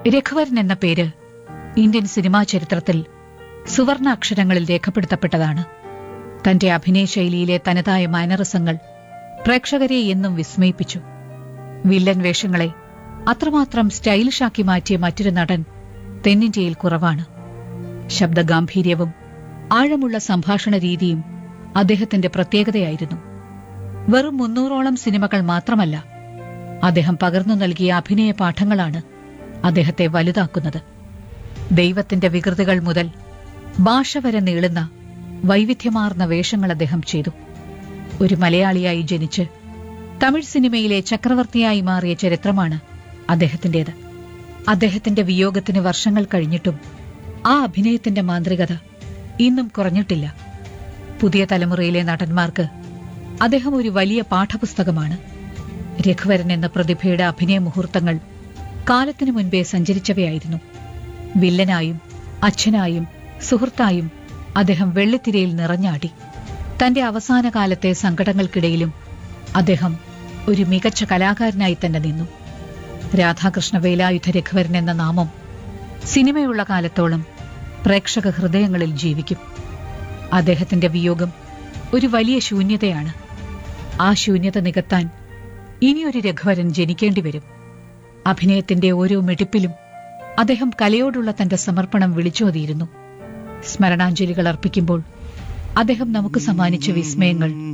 രഘുവരൻ എന്ന പേര് Indian cinema ചരിത്രത്തിൽ സുവർണ അക്ഷരങ്ങളിൽ രേഖപ്പെടുത്തപ്പെട്ടതാണ് തന്റെ അഭിനയ ശൈലിയിലെ തനതായ മാനറിസങ്ങൾ പ്രേക്ഷകരെ എന്നും വിസ്മയിപ്പിച്ചു വില്ലൻ വേഷങ്ങളെ അത്രമാത്രം സ്റ്റൈലിഷാക്കി മാറ്റിയ മറ്റൊരു നടൻ തെന്നിന്ത്യയിൽ കുറവാണ് ശബ്ദഗാംഭീര്യവും ആഴമുള്ള സംഭാഷണ രീതിയും അദ്ദേഹത്തിന്റെ പ്രത്യേകതയായിരുന്നു വെറും മുന്നൂറോളം സിനിമകൾ മാത്രമല്ല അദ്ദേഹം പകർന്നു നൽകിയ അഭിനയ പാഠങ്ങളാണ് അദ്ദേഹത്തെ വലുതാക്കുന്നത് ദൈവത്തിന്റെ വികൃതികൾ മുതൽ ഭാഷ വരെ നീളുന്ന വൈവിധ്യമാർന്ന വേഷങ്ങൾ അദ്ദേഹം ചെയ്തു ഒരു മലയാളിയായി ജനിച്ച് തമിഴ് സിനിമയിലെ ചക്രവർത്തിയായി മാറിയ ചരിത്രമാണ് അദ്ദേഹത്തിന്റേത് അദ്ദേഹത്തിന്റെ വിയോഗത്തിന് വർഷങ്ങൾ കഴിഞ്ഞിട്ടും ആ അഭിനയത്തിന്റെ മാന്ത്രികത ഇന്നും കുറഞ്ഞിട്ടില്ല പുതിയ തലമുറയിലെ നടന്മാർക്ക് അദ്ദേഹം ഒരു വലിയ പാഠപുസ്തകമാണ് രഘുവരൻ എന്ന പ്രതിഭയുടെ അഭിനയ മുഹൂർത്തങ്ങൾ കാലത്തിനു മുൻപേ സഞ്ചരിച്ചവയായിരുന്നു വില്ലനായും അച്ഛനായും സുഹൃത്തായും അദ്ദേഹം വെള്ളിത്തിരയിൽ നിറഞ്ഞാടി തന്റെ അവസാന കാലത്തെ സങ്കടങ്ങൾക്കിടയിലും അദ്ദേഹം ഒരു മികച്ച കലാകാരനായി തന്നെ നിന്നു രാധാകൃഷ്ണ വേലായുധ രഘുവരൻ എന്ന നാമം സിനിമയുള്ള കാലത്തോളം പ്രേക്ഷക ഹൃദയങ്ങളിൽ ജീവിക്കും അദ്ദേഹത്തിന്റെ വിയോഗം ഒരു വലിയ ശൂന്യതയാണ് ആ ശൂന്യത നികത്താൻ ഇനിയൊരു രഘുവരൻ ജനിക്കേണ്ടി വരും അഭിനയത്തിന്റെ ഓരോ മിടിപ്പിലും അദ്ദേഹം കലയോടുള്ള തന്റെ സമർപ്പണം വിളിച്ചോതിയിരുന്നു സ്മരണാഞ്ജലികൾ അർപ്പിക്കുമ്പോൾ അദ്ദേഹം നമുക്ക് സമ്മാനിച്ച വിസ്മയങ്ങൾ